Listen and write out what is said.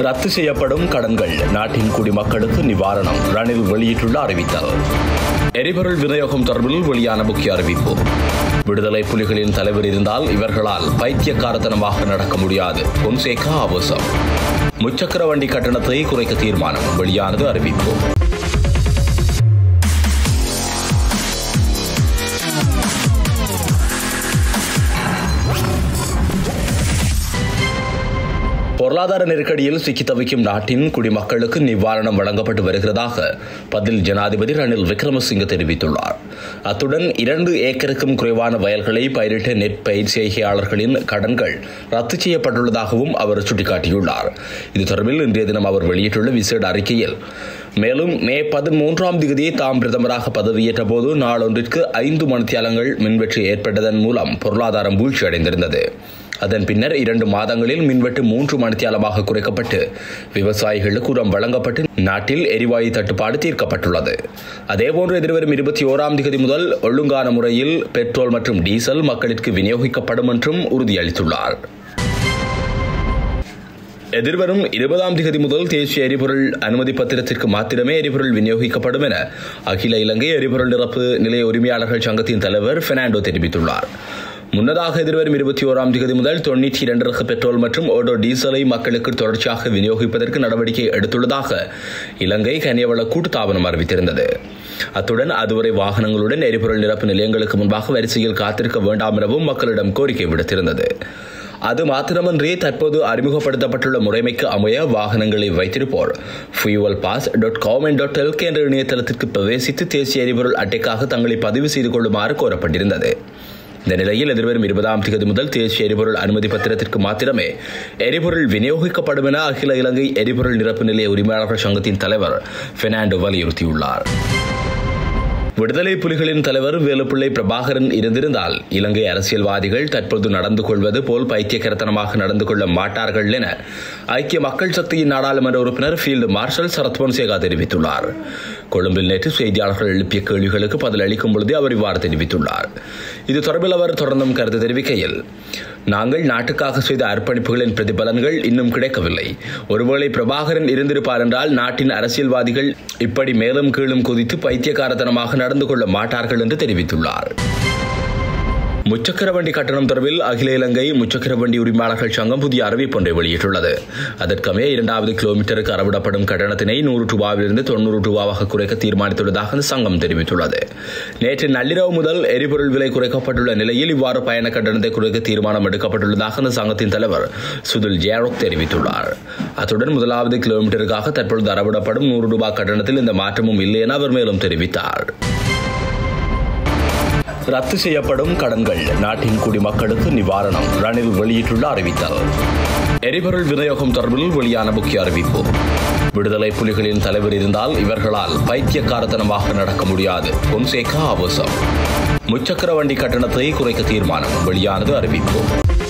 ரத்து செய்யப்படும் கடன்கள் நாட்டின் குடிமக்களுக்கு நிவாரணம் ரணில் வெளியிட்டுள்ள அறிவித்தல் எரிபொருள் விநியோகம் தொடர்பில் வெளியான முக்கிய அறிவிப்பு விடுதலை புலிகளின் தலைவர் இருந்தால் இவர்களால் பைத்தியக்காரத்தனமாக நடக்க முடியாது பொன்சேகா ஆவேசம் முச்சக்கர வண்டி கட்டணத்தை குறைக்க தீர்மானம் வெளியானது அறிவிப்பு பொருளாதார நெருக்கடியில் சிக்கி தவிக்கும் நாட்டின் குடிமக்களுக்கு நிவாரணம் வழங்கப்பட்டு வருகிறதாக பதில் ஜனாதிபதி ரணில் விக்ரமசிங்க தெரிவித்துள்ளார் அத்துடன் இரண்டு ஏக்கருக்கும் குறைவான வயல்களை பயிரிட்ட நெற் பயிர் செய்கையாளர்களின் கடன்கள் ரத்து செய்யப்பட்டுள்ளதாகவும் அவர் சுட்டிக்காட்டியுள்ளார் இது தொடர்பில் இன்றைய தினம் அவர் வெளியிட்டுள்ள விசேட அறிக்கையில் மேலும் மே பதிமூன்றாம் தேதி தாம் பிரதமராக பதவியேற்ற போது நாளொன்றிற்கு ஐந்து மணித்தியாலங்கள் மின்வெட்டு ஏற்பட்டதன் மூலம் பொருளாதாரம் வீழ்ச்சியடைந்திருந்தது அதன் பின்னர் இரண்டு மாதங்களில் மின்வெட்டு மூன்று மணித்தியாலமாக குறைக்கப்பட்டு விவசாயிகளுக்கு உரம் வழங்கப்பட்டு நாட்டில் எரிவாயு தட்டுப்பாடு தீர்க்கப்பட்டுள்ளது அதேபோன்று எதிர்வரும் இருபத்தி ஓராம் தேதி முதல் ஒழுங்கான முறையில் பெட்ரோல் மற்றும் டீசல் மக்களுக்கு விநியோகிக்கப்படும் என்றும் உறுதியளித்துள்ளார் எதிர்வரும் இருபதாம் தேதி முதல் தேசிய எரிபொருள் அனுமதி பத்திரத்திற்கு மாத்திரமே எரிபொருள் விநியோகிக்கப்படும் என அகில இலங்கை எரிபொருள் நிரப்பு நிலைய உரிமையாளர்கள் சங்கத்தின் தலைவர் பெர்னாண்டோ தெரிவித்துள்ளார் முன்னதாக எதிர்வரும் இருபத்தி ஓராம் தேதி முதல் தொண்ணூற்றி இரண்டு ரக பெட்ரோல் மற்றும் ஓடோ டீசலை மக்களுக்கு தொடர்ச்சியாக விநியோகிப்பதற்கு நடவடிக்கை எடுத்துள்ளதாக இலங்கை கனியவள கூட்டுத்தாபனம் அறிவித்திருந்தது அத்துடன் அதுவரை வாகனங்களுடன் எரிபொருள் நிரப்பு நிலையங்களுக்கு முன்பாக வரிசையில் காத்திருக்க வேண்டாம் எனவும் மக்களிடம் கோரிக்கை விடுத்திருந்தது அது மாத்திரமன்றி தற்போது அறிமுகப்படுத்தப்பட்டுள்ள முறைமைக்கு அமைய வாகனங்களை வைத்திருப்போர் fuel pass dot government dot lk என்ற இணையதளத்திற்கு பிரவேசித்து தேசிய எரிபொருள் அட்டைக்காக தங்களை பதிவு செய்து கொள்ளுமாறு கோரப்பட்டிருந்தது இந்த நிலையில் எதிர்வரும் இருபதாம் தேதி முதல் தேசிய எரிபொருள் அனுமதி பத்திரத்திற்கு மாத்திரமே எரிபொருள் விநியோகிக்கப்படும் என அகில இலங்கை எரிபொருள் நிரப்பு நிலைய உரிமையாளர்கள் சங்கத்தின் தலைவர் பெர்னாண்டோ வலியுறுத்தியுள்ளார் விடுதலை புலிகளின் தலைவர் வேலுப்பிள்ளை பிரபாகரன் இருந்திருந்தால் இலங்கை அரசியல்வாதிகள் தற்போது நடந்து கொள்வது போல் பைத்தியக்கரத்தனமாக நடந்து கொள்ள மாட்டார்கள் என ஐக்கிய மக்கள் சக்தியின் நாடாளுமன்ற உறுப்பினர் ஃபீல்டு மார்ஷல் சரத் பொன்சேகா தெரிவித்துள்ளார் கொழும்பில் நேற்று செய்தியாளர்கள் எழுப்பிய கேள்விகளுக்கு பதில் அளிக்கும் பொழுது அவர் இவ்வாறு தெரிவித்துள்ளார் இது தொடர்பில் அவர் தொடர்ந்தும் கருத்து தெரிவிக்கையில் நாங்கள் நாட்டுக்காக செய்த அர்ப்பணிப்புகளின் பிரதிபலன்கள் இன்னும் கிடைக்கவில்லை ஒருவேளை பிரபாகரன் இருந்திருப்பார் என்றால் நாட்டின் அரசியல்வாதிகள் இப்படி மேலும் கீழும் குதித்து பைத்தியக்காரத்தனமாக நடந்து கொள்ள மாட்டார்கள் என்று தெரிவித்துள்ளார் முச்சக்கர வண்டி கட்டணம் தொடர்பில் அகில இலங்கை முச்சக்கர வண்டி உரிமையாளர்கள் சங்கம் புதிய அறிவிப்பொன்றை வெளியிட்டுள்ளது அதற்கமே இரண்டாவது கிலோமீட்டருக்கு அறவிடப்படும் கட்டணத்தினை நூறு ரூபாவிலிருந்து தொண்ணூறு ரூபாவாக குறைக்க தீர்மானித்துள்ளதாக அந்த சங்கம் தெரிவித்துள்ளது நேற்று நள்ளிரவு முதல் எரிபொருள் விலை குறைக்கப்பட்டுள்ள நிலையில் இவ்வாறு பயண கட்டணத்தை குறைக்க தீர்மானம் எடுக்கப்பட்டுள்ளதாக அந்த சங்கத்தின் தலைவர் சுதில் ஜேரோக் தெரிவித்துள்ளார் அத்துடன் முதலாவது கிலோமீட்டருக்காக தற்பொழுது அறவிடப்படும் நூறு ரூபாய் கட்டணத்தில் இந்த மாற்றமும் இல்லை என அவர் மேலும் தெரிவித்தார் ரத்து செய்யப்படும் கடன்கள் நாட்டின் குடிமக்களுக்கு நிவாரணம் ரணில் வெளியிட்டுள்ள அறிவித்தல் எரிபொருள் விநியோகம் தொடர்பில் வெளியான முக்கிய அறிவிப்பு விடுதலை புலிகளின் தலைவர் இருந்தால் இவர்களால் பைத்தியக்காரத்தனமாக நடக்க முடியாது பொன்சேகா ஆவேசம் முச்சக்கர வண்டி கட்டணத்தை குறைக்க தீர்மானம் வெளியானது அறிவிப்பு